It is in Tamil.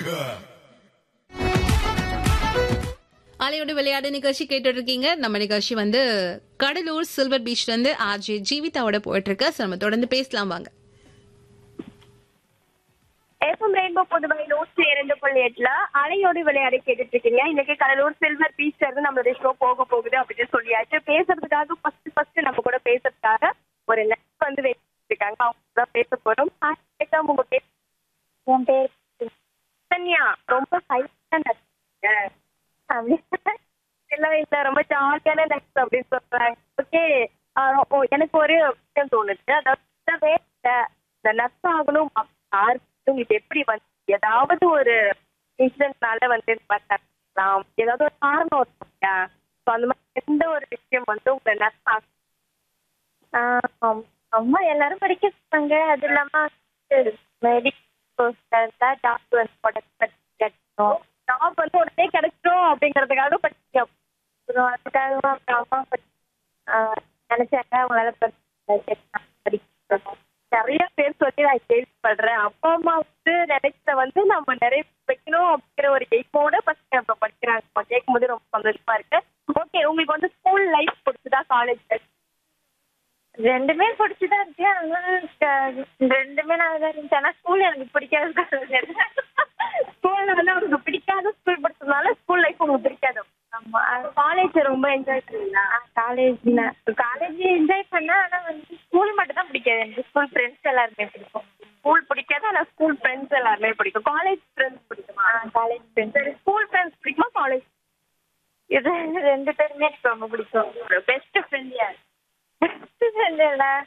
அலையோட விளையாடு நிகழ்ச்சி கேட்டுட்டு இருக்கீங்க நம்ம நிகழ்ச்சி வந்து கடலூர் சில்வர் பீச்ல இருந்து ஆர்ஜே ஜீவிதாவோட போயிட்டு இருக்கு So, நம்ம தொடர்ந்து பேசலாம் வாங்க எஃப்எம் ரெயின்போ புதுவை நூற்றி இரண்டு புள்ளி எட்டுல அலையோடு விளையாடி கேட்டுட்டு இருக்கீங்க இன்னைக்கு கடலூர் சில்வர் பீச்ல இருந்து நம்மளுடைய ஷோ போக போகுது அப்படின்னு சொல்லியாச்சு பேசுறதுக்காக ஃபர்ஸ்ட் ஃபர்ஸ்ட் நம்ம கூட பேசுறதுக்காக ஒரு நட்பு வந்து வச்சிருக்காங்க அவங்க கூட தான் பேச போறோம் Hi, வணக்கம், உங்க பேர் உன் பேர் சன்யா ரொம்ப சைலண்டா நட்புங்க இல்ல இல்ல ரொம்ப ஜாலியான நட்பு அப்படின்னு சொல்றாங்க ஓகே எனக்கு ஒரு விஷயம் தோணுது அதாவது இந்த இந்த நட்பு ஆகணும் யாருக்கு உங்களுக்கு எப்படி வந்து ஏதாவது ஒரு இன்சிடென்ட்னால வந்து இந்த மாதிரி நடக்கலாம் ஏதாவது ஒரு காரணம் இருக்கும் இல்லையா ஸோ அந்த மாதிரி எந்த ஒரு விஷயம் வந்து உங்களை நட்பு அம்மா எல்லாரும் படிக்க சொன்னாங்க அது இல்லாம மெடிக்கல் ஜாப் வந்து கிடைக்கணும் ஜாப் வந்து உடனே கிடைச்சிடும் அப்படிங்கறதுக்காக படிக்க அப்புறம் அதுக்காக அப்புறம் அம்மா படி- ஆஹ் நினைச்சாங்க அவங்களால படிக்க படிக்கணும் நிறைய பேர் சொல்லி நான் கேள்விப்படுறேன் அப்பா அம்மா வந்து நினைச்சத வந்து நம்ம நிறைய வைக்கணும் அப்படிங்கிற ஒரு எய்மோட பசங்க இப்ப படிக்கிறாங்க கேட்கும் போது ரொம்ப சந்தோஷமா இருக்கு ஓகே உங்களுக்கு வந்து ஸ்கூல் லைஃப் பிடிச்சதா காலேஜ் லைஃப் ரெண்டுமே பிடிச்சதா இருக்கு ஆனா ரெண்டுமே நல்லா தான் இருந்துச்சு ஆனா ஸ்கூல் எனக்கு பிடிக்காது ஸ்கூல்ல வந்து அவங்களுக்கு பிடிக்காத ஸ்கூல் படிச்சதுனால ஸ்கூல் லைஃப் உங்களுக்கு பிடிக்காது ஆமா காலேஜ் ரொம்ப என்ஜாய் பண்ணீங்களா காலேஜ் காலேஜ் என்ஜாய் பண்ணா ஆனா வந்து ஸ்கூல் மட்டும் தான் பிடிக்காது எனக்கு ஸ்கூல் ஃப்ரெண்ட்ஸ் எல்லாருமே பிடிக்கும் ஸ்கூல் பிடிக்காது ஆனா ஸ்கூல் ஃப்ரெண்ட்ஸ் எல்லாருமே பிடிக்கும் காலேஜ் ஃப்ரெண்ட்ஸ் பிடிக்குமா காலேஜ் ஃப்ரெண்ட்ஸ் சரி ஸ்கூல் ஃப்ரெண்ட்ஸ் பிடிக்குமா காலேஜ் இது ரெண்டு பேருமே எனக்கு ரொம்ப பிடிக்கும் பெஸ்ட் ஃப்ரெண்ட் யார் பெஸ்ட் ஃப்ரெண்ட்